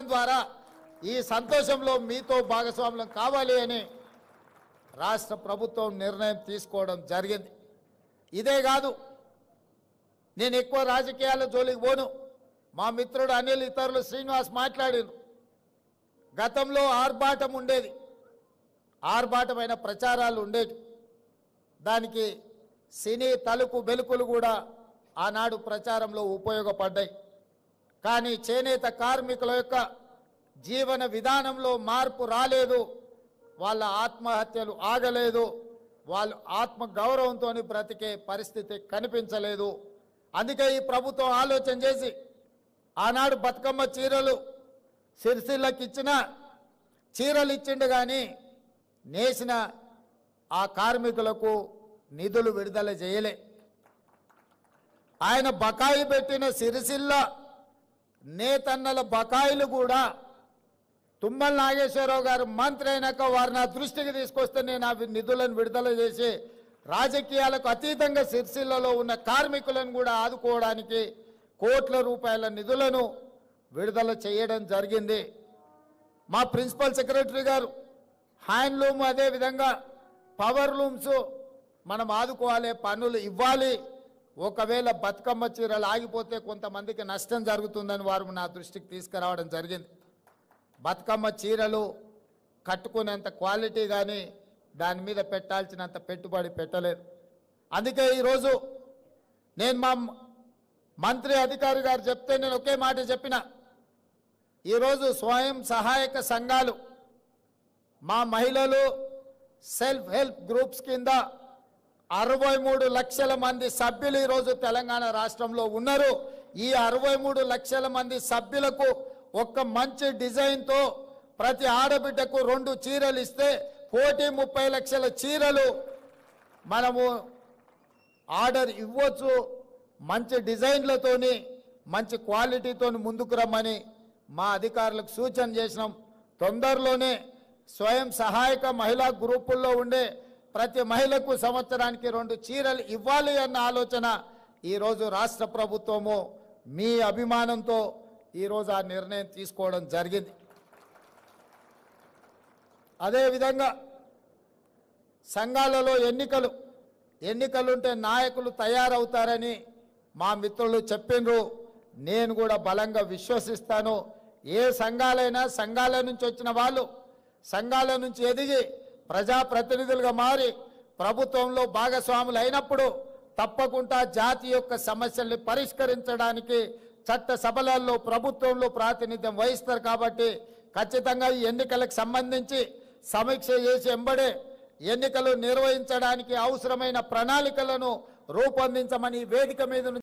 ద్వారా ఈ సంతోషంలో మీతో భాగస్వాములం కావాలి అని రాష్ట్ర ప్రభుత్వం నిర్ణయం తీసుకోవడం జరిగింది ఇదే కాదు నేను ఎక్కువ రాజకీయాల జోలికి పోను మా మిత్రుడు అనిల్ ఇతరులు శ్రీనివాస్ మాట్లాడారు గతంలో ఆర్భాటం ఉండేది ఆర్భాటమైన ప్రచారాలు ఉండేవి దానికి సినీ తలుపు వెలుకులు కూడా ఆనాడు ప్రచారంలో ఉపయోగపడ్డాయి కానీ చేనేత కార్మికుల యొక్క జీవన విధానంలో మార్పు రాలేదు వాళ్ళ ఆత్మహత్యలు ఆగలేదు వాళ్ళు ఆత్మ గౌరవంతో బ్రతికే పరిస్థితి కనిపించలేదు అందుకే ఈ ప్రభుత్వం ఆలోచన చేసి ఆనాడు బతుకమ్మ చీరలు సిరిసిల్లకి ఇచ్చిన చీరలు ఇచ్చిండు కానీ నేసిన ఆ కార్మికులకు నిధులు విడుదల చేయలే ఆయన బకాయి పెట్టిన సిరిసిల్ల నేతన్నల బకాయిలు కూడా తుమ్మల నాగేశ్వరరావు గారు మంత్రి అయినాక వారు నా దృష్టికి తీసుకొస్తే నేను ఆ నిధులను విడుదల చేసి రాజకీయాలకు అతీతంగా సిరిసిల్లలో ఉన్న కార్మికులను కూడా ఆదుకోవడానికి కోట్ల రూపాయల నిధులను విడుదల చేయడం జరిగింది మా ప్రిన్సిపల్ సెక్రటరీ గారు హ్యాండ్లూమ్ అదే విధంగా పవర్ లూమ్స్ మనం ఆదుకోవాలి పన్నులు ఇవ్వాలి ఒకవేళ బతుకమ్మ చీరలు ఆగిపోతే కొంతమందికి నష్టం జరుగుతుందని వారు నా దృష్టికి తీసుకురావడం జరిగింది బతుకమ్మ చీరలు కట్టుకునేంత క్వాలిటీ కానీ దాని మీద పెట్టాల్సినంత పెట్టుబడి పెట్టలేదు అందుకే ఈరోజు నేను మా మంత్రి అధికారి గారు చెప్తే నేను ఒకే మాట చెప్పిన ఈరోజు స్వయం సహాయక సంఘాలు మా మహిళలు సెల్ఫ్ హెల్ప్ గ్రూప్స్ కింద అరవై మూడు లక్షల మంది సభ్యులు ఈరోజు తెలంగాణ రాష్ట్రంలో ఉన్నారు ఈ అరవై మూడు లక్షల మంది సభ్యులకు ఒక్క మంచి డిజైన్తో ప్రతి ఆడబిడ్డకు రెండు చీరలు ఇస్తే కోటి ముప్పై లక్షల చీరలు మనము ఆర్డర్ ఇవ్వచ్చు మంచి డిజైన్లతోని మంచి క్వాలిటీతోని ముందుకు రమ్మని మా అధికారులకు సూచన చేసినాం తొందరలోనే స్వయం సహాయక మహిళా గ్రూపుల్లో ఉండే ప్రతి మహిళకు సంవత్సరానికి రెండు చీరలు ఇవ్వాలి అన్న ఆలోచన ఈరోజు రాష్ట్ర ప్రభుత్వము మీ అభిమానంతో ఈరోజు ఆ నిర్ణయం తీసుకోవడం జరిగింది అదేవిధంగా సంఘాలలో ఎన్నికలు ఎన్నికలుంటే నాయకులు తయారవుతారని మా మిత్రులు చెప్పిండ్రు నేను కూడా బలంగా విశ్వసిస్తాను ఏ సంఘాలైనా సంఘాల నుంచి వచ్చిన వాళ్ళు సంఘాల నుంచి ఎదిగి ప్రజాప్రతినిధులుగా మారి ప్రభుత్వంలో భాగస్వాములు అయినప్పుడు తప్పకుండా జాతి యొక్క సమస్యల్ని పరిష్కరించడానికి చట్ట సభలలో ప్రభుత్వంలో ప్రాతినిధ్యం వహిస్తారు కాబట్టి ఖచ్చితంగా ఈ ఎన్నికలకు సంబంధించి సమీక్ష చేసి ఎంబడే ఎన్నికలు నిర్వహించడానికి అవసరమైన ప్రణాళికలను రూపొందించమని ఈ వేదిక మీద నుంచి